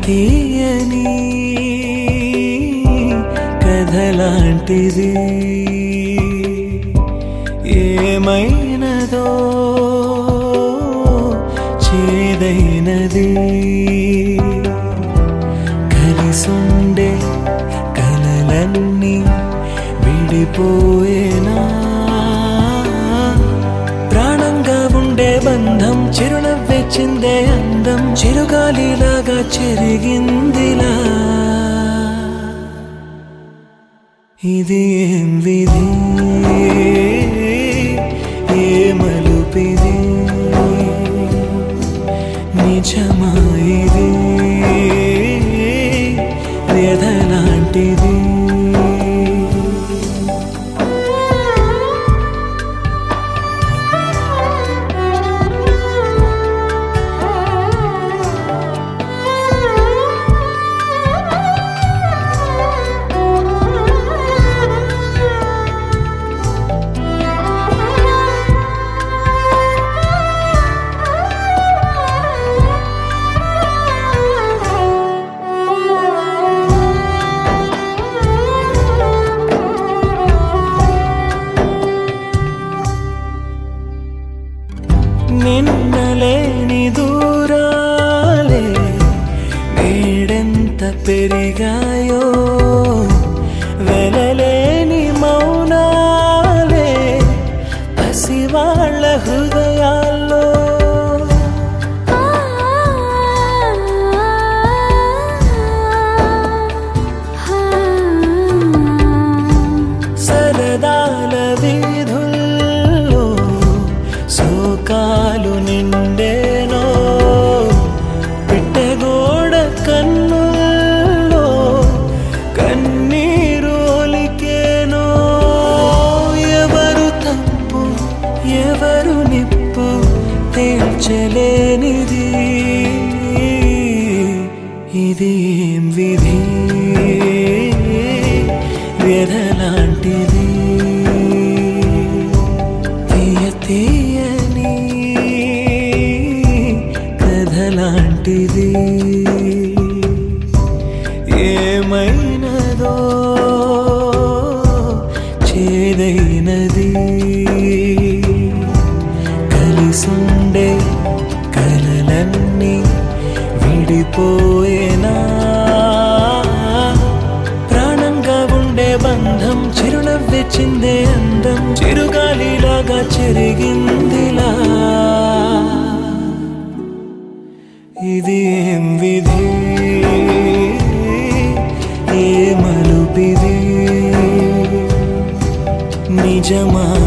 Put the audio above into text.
తీయని కథలాంటిది ఏమైనదో చేదైనది కలిసుండే కలలన్నీ విడిపోయేనా ప్రాణంగా ఉండే బంధం చిరునవ్వే చిందే అందం చిరుగాలిలాగా చెరిగిందిలా ఇది ఏం విధి ఏ మలుపిది నిజమా ఇది వ్యధలాంటిది నిన్నలేని దూరాలే నేడెంత పెరిగాయో వెలలేని మౌనాలే పసివాళ్ళ హృదయాల్లో సరదాల వీధుల్లో శోకాలు నిండేనో పిట్టగోడ కన్నుల్లో కన్నీరు ఒలికేనో ఎవరు తప్పు ఎవరు నిప్పు తేల్చలేనిది ఇది ఏం విధి వ్యధలాంటిది తీయ తీయని కథలాంటిది ఏమైనదో చేదైనది కలిసుండే కలలన్నీ విడిపోయేనా ప్రాణంగా ఉండే బంధం చిరునవ్వె చిందే అందం చిరుగాలిలాగా చెరిగిందిలా ఇది ఏం విధి ఏ మలుపిది నిజమా